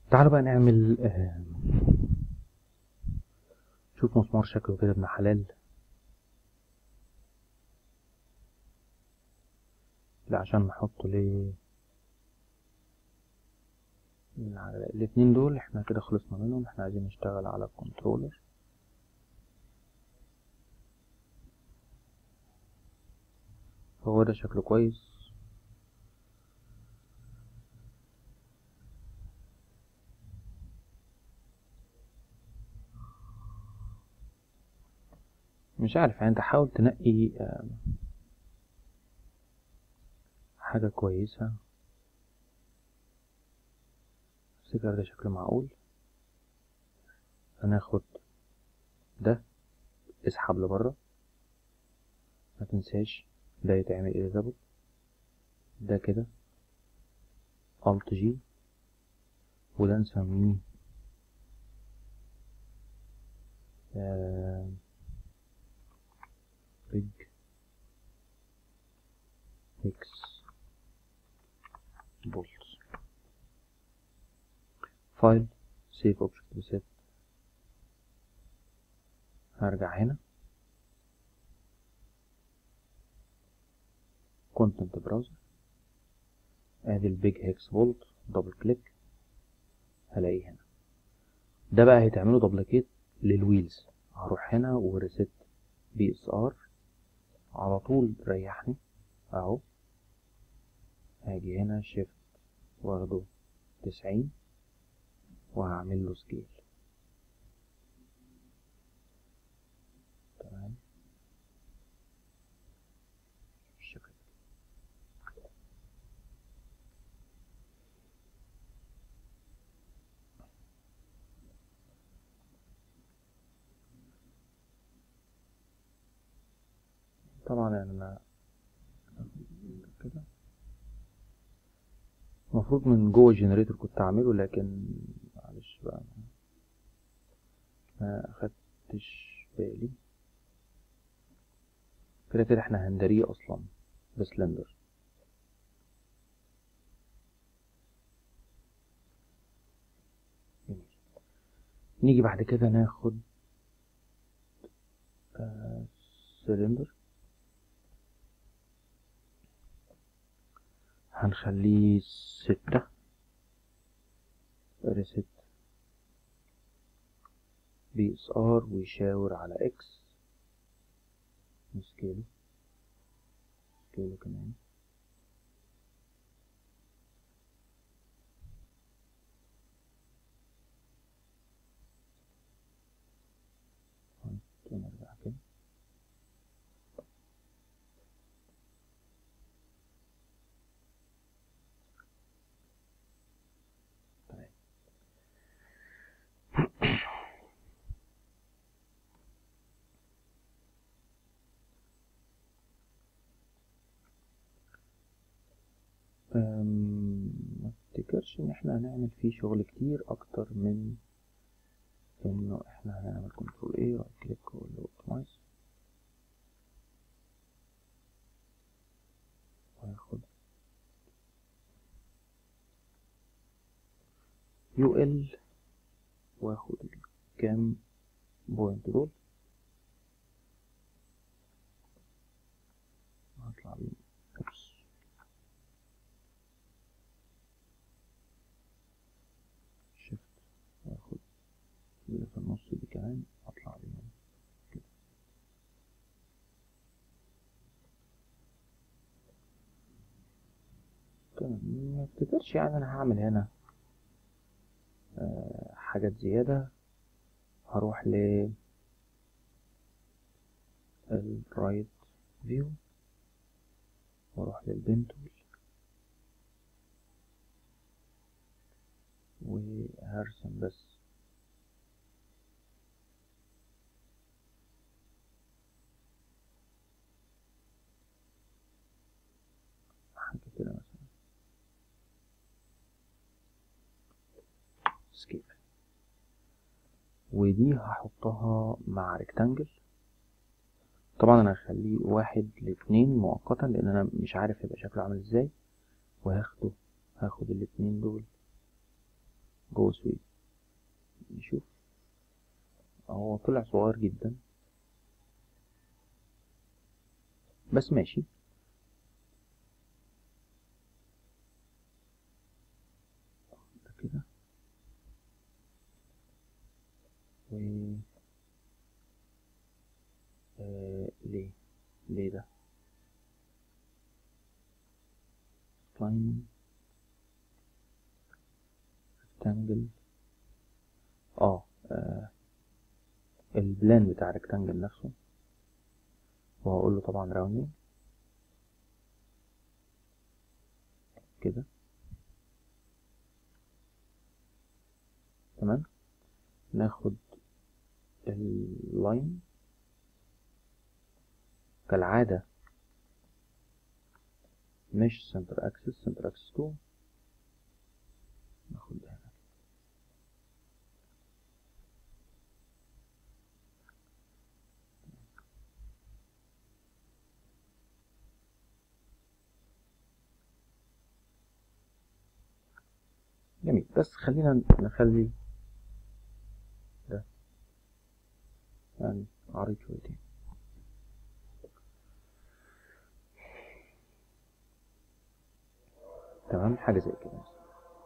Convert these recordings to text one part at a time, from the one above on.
تعالوا بقى نعمل آه، شوف مسمار شكله كده ابن حلال لا عشان نحطه ليه من على الاتنين دول احنا كده خلصنا منهم احنا عايزين نشتغل على الكنترولر هو ده شكله كويس مش عارف يعني انت حاول تنقي آه، حاجة كويسة افتكر ده شكله معقول هناخد ده اسحب لبره ما تنساش ده يتعمل إليزابث ده كده Alt G وده نسميه آه big X bolts فايل save object reset هرجع هنا content browser ادي البيج هيكس فولت دبل كليك هلاقيه هنا ده بقى هيتعمله دبليكيت للويلز هروح هنا وريست بي اس ار على طول ريحني اهو هاجي هنا شيفت واخده تسعين وهعمل له سكيل تمام بالشكل ده. طبعا يعني انا كده المفروض من جوه الجنريتور كنت اعمله لكن معلش بقى ما اخدتش بالي كده كده احنا هندريه اصلا بسلندر جميل نيجي بعد كده ناخد آه سلندر هنخليه ستة ريست بي اس ار ويشاور على اكس نسكيله سكيله كمان ونرجع كده تمام أم، ما افتكرش ان احنا هنعمل فيه شغل كتير اكتر من انه احنا هنعمل كنترول ايه رايت كليك واوبتمايز وهاخد يو ال واخد الكام بوينت دول هطلع بيهم اوبس شيفت واخد اللي في النص دي كمان اطلع بيهم كده تمام ما افتكرش يعني انا هعمل هنا آه، حاجات زيادة هروح ل الرايت فيو واروح للبن تول وهرسم بس حاجة كده مثلا سكيب ودي هحطها مع ريكتانجل طبعا انا هخليه واحد لاتنين مؤقتا لان انا مش عارف هيبقى شكله عامل ازاي وهاخده هاخد الاتنين دول جوه سويب نشوف هو طلع صغير جدا بس ماشي ده كده و آه ليه ليه ده لاين ريكتانجل اه آه، البلان بتاع الريكتانجل نفسه وهقول له طبعا راوندينج كده تمام ناخد اللاين كالعادة مش سنتر اكسس سنتر اكسس 2 ناخد ده هنا جميل بس خلينا نخلي ده يعني عريض شويتين تمام حاجة زي كده مثلا.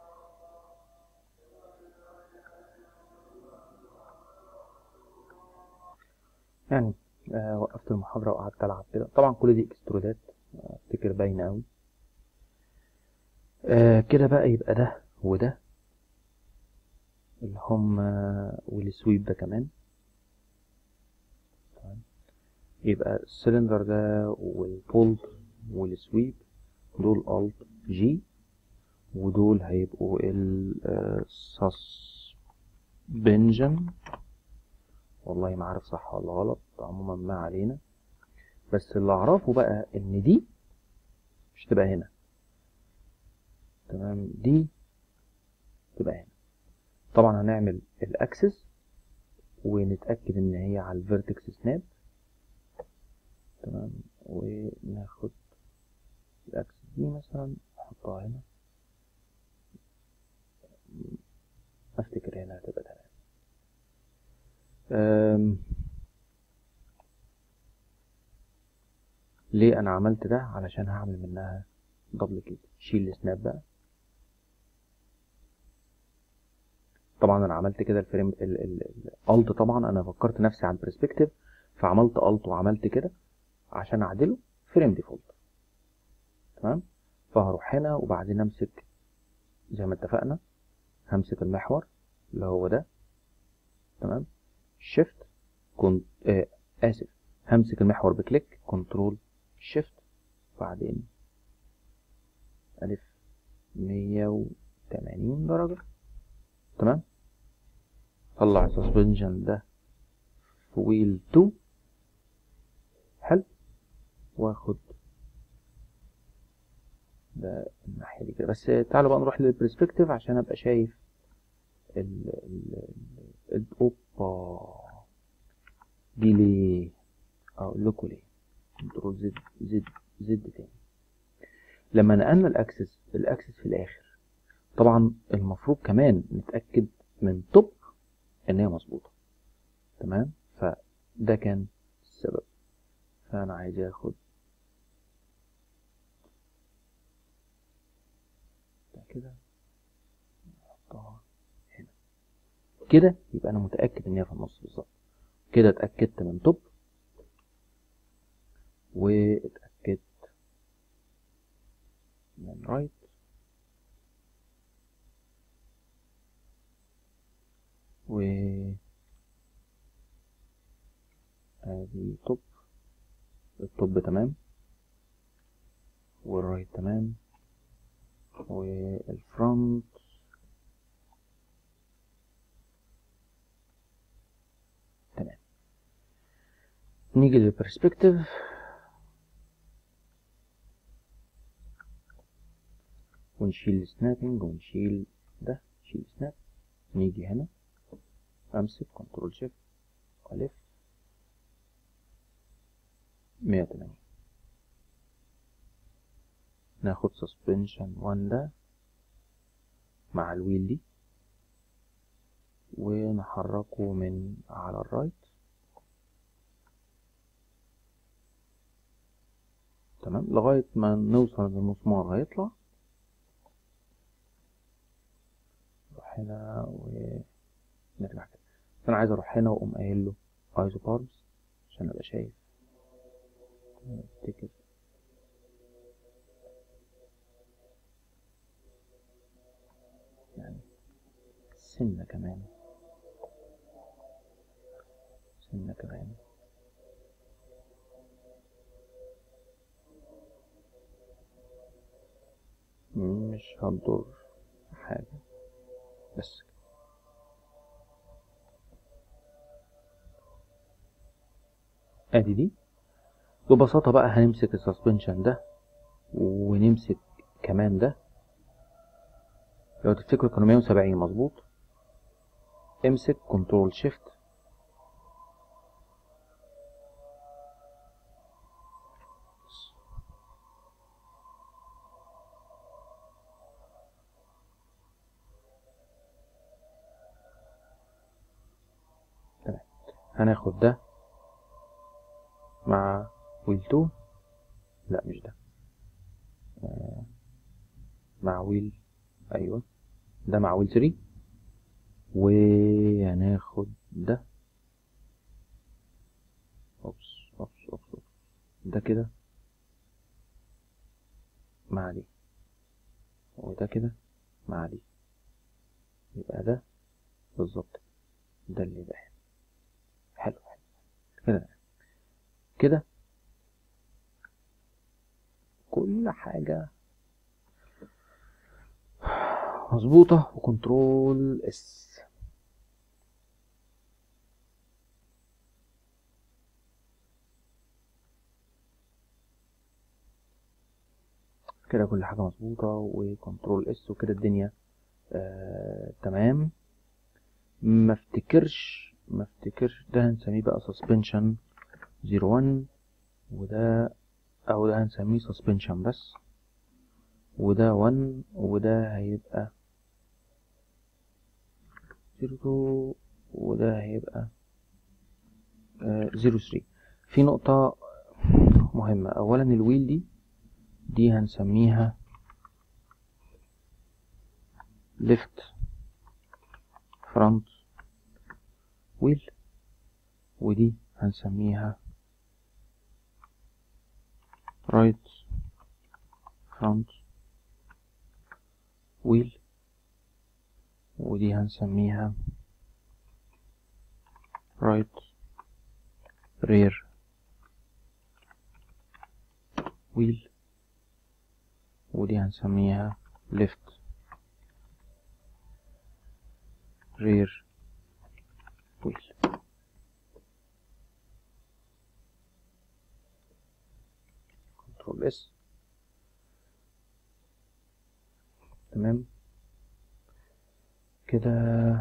يعني آه وقفت المحاضرة وقعدت ألعب كده طبعا كل دي اكسترودات آه، افتكر باينة أوي آه كده بقى يبقى ده وده اللي هم والسويب ده كمان تمام. يبقى السلندر ده والبولت والسويب دول الت جي ودول هيبقوا السسبنجن والله ما عارف صح ولا غلط عموما ما علينا بس اللي اعرفه بقى ان دي مش تبقى هنا تمام دي تبقى هنا طبعا هنعمل الاكسس ونتاكد ان هي على الفيرتكس سناب تمام وناخد الاكسس دي مثلا نحطها هنا افتكر هنا هتبقى تمام أم، ليه انا عملت ده علشان هعمل منها دبل كليك شيل السناب بقى طبعا انا عملت كده الفريم الالت طبعا انا فكرت نفسي على البرسبكتيف فعملت الت وعملت كده عشان اعدله فريم ديفولت تمام فهروح هنا وبعدين امسك زي ما اتفقنا همسك المحور اللي هو ده تمام شيفت كنت آه اسف همسك المحور بكليك كنترول شيفت بعدين الف مية وتمانين درجة تمام طلع السسبنجن ده في ويل 2 حلو واخد ده الناحية دي كده بس تعالوا بقى نروح للبرسبكتيف عشان ابقى شايف ال ال ال اوبا دي ليه اقول لكم ليه كنترول زد زد زد تاني لما نقلنا الاكسس الاكسس في الاخر طبعا المفروض كمان نتاكد من توب ان هي مظبوطه تمام فده كان السبب فانا عايز اخد ده كده احطها هنا كده يبقى انا متاكد ان هي في النص بالظبط كده اتاكدت من توب واتاكدت من رايت و ادي توب التوب تمام والرايت تمام والفرونت تمام نيجي للبرسبكتيف ونشيل السنابنج ونشيل ده نشيل سناب نيجي هنا امسك كنترول شيفت والف 180 ناخد سسبنشن 1 ده مع الويل دي ونحركه من على الرايت تمام لغاية ما نوصل للمسمار هيطلع نروح هنا ونرجع كده بس انا عايز اروح هنا واقوم قايل له ايزو بارز عشان ابقى شايف افتكر يعني سنة كمان سنة كمان مش هتضر حاجة بس كده. ادي دي ببساطة بقى هنمسك السسبنشن ده ونمسك كمان ده لو تفتكروا كانوا 170 مظبوط امسك كنترول شيفت تمام هناخد ده مع ويل 2 لا مش ده آه، مع ويل ايوه ده مع ويل 3 وهناخد ده اوبس اوبس اوبس اوبس ده كده مع دي وده كده مع دي يبقى ده بالظبط ده اللي يبقى هنا. حلو حلو كده كده كل حاجة مظبوطة وكنترول اس كده كل حاجة مظبوطة وكنترول اس وكده الدنيا آه تمام ما افتكرش ما افتكرش ده هنسميه بقى سسبنشن 01 وده او ده هنسميه سسبنشن بس وده 1 وده هيبقى 02 وده هيبقى آه 03 في نقطة مهمة اولا الويل دي دي هنسميها left front wheel ودي هنسميها right front wheel ودي هنسميها right rear wheel ودي هنسميها left rear wheel كنترول اس تمام كده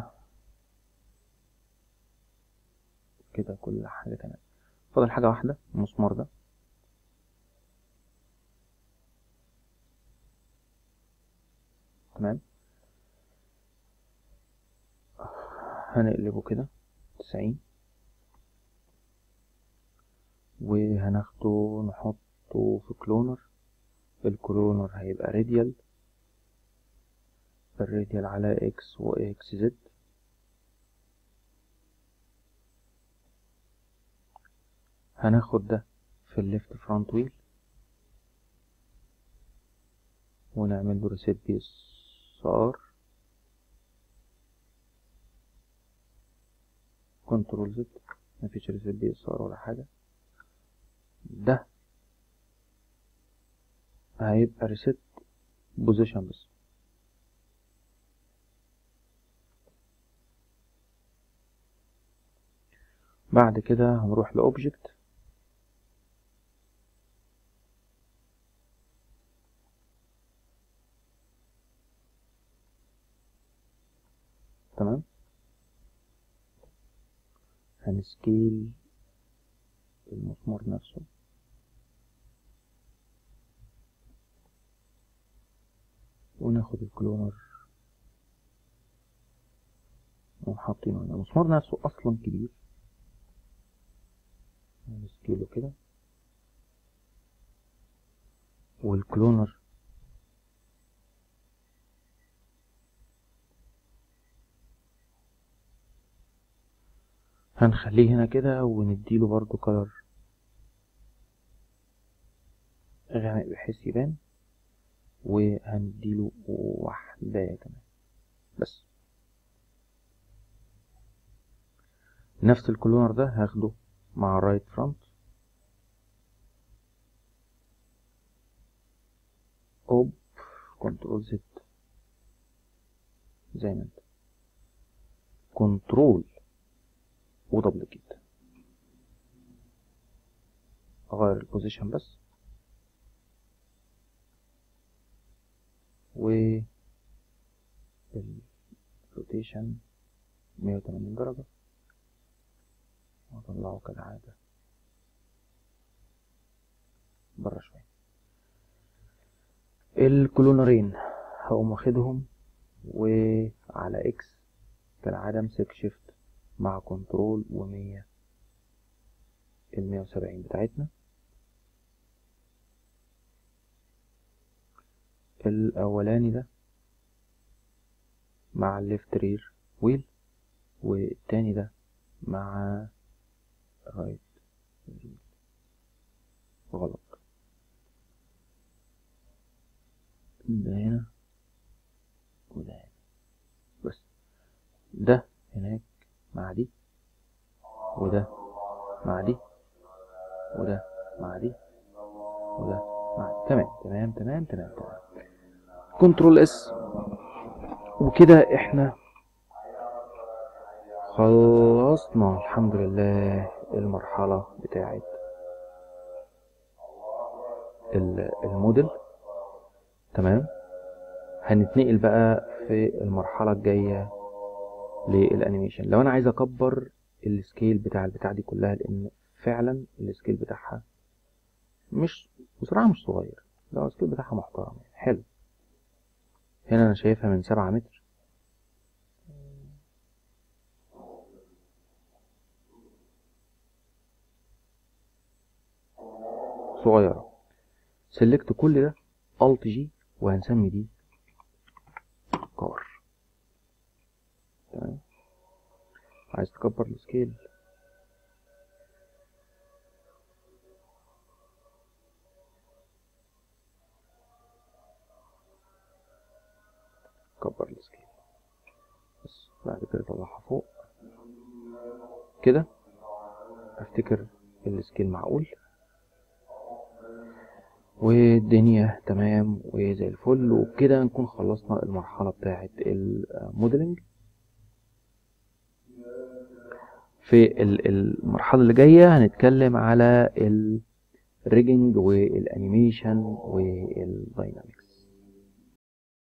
كده كل حاجة تمام فاضل حاجة واحدة المسمار ده تمام هنقلبه كده تسعين وهناخده نحطه في كلونر الكلونر هيبقى راديال الراديال على اكس واكس زد هناخد ده في الليفت فرونت ويل ونعمل له ريسيت بي اس ار كنترول زد مفيش ريسيت بي اس ار ولا حاجه ده هيبقى ريسيت بوزيشن بس بعد كده هنروح لأوبجكت تمام هنسكيل المسمار نفسه وناخد الكلونر حاطينه هنا المسمار نفسه اصلا كبير نسكيله كده والكلونر هنخليه هنا كده ونديله برضو كلر غامق بحيث يبان وهنديله واحدة كمان بس نفس الكلونر ده هاخده مع الرايت فرونت اوب كنترول زد زي ما انت كنترول ودبل كيت اغير البوزيشن بس و الروتيشن 180 درجة واطلعه كالعادة برا شوية الكلونرين هقوم واخدهم وعلى اكس كالعادة امسك شيفت مع كنترول ومية المية وسبعين بتاعتنا الأولاني ده مع الليفت رير ويل والتاني ده مع رايت غلط ده هنا وده هنا بس ده هناك مع دي وده مع دي وده مع دي وده مع دي تمام تمام تمام تمام تمام كنترول اس وكده احنا خلصنا الحمد لله المرحلة بتاعت الموديل تمام هنتنقل بقى في المرحلة الجاية للانيميشن لو انا عايز اكبر السكيل بتاع البتاع دي كلها لان فعلا السكيل بتاعها مش بصراحة مش صغير لا السكيل بتاعها محترم يعني حلو هنا انا شايفها من سبعة متر صغيرة سلكت كل ده الت جي وهنسمي دي كار تمام عايز تكبر السكيل كبر السكيل بس بعد كده طلعها فوق كده افتكر السكيل معقول والدنيا تمام وزي الفل وبكده نكون خلصنا المرحلة بتاعة الموديلنج في المرحلة اللي جاية هنتكلم على الريجنج والانيميشن والدايناميك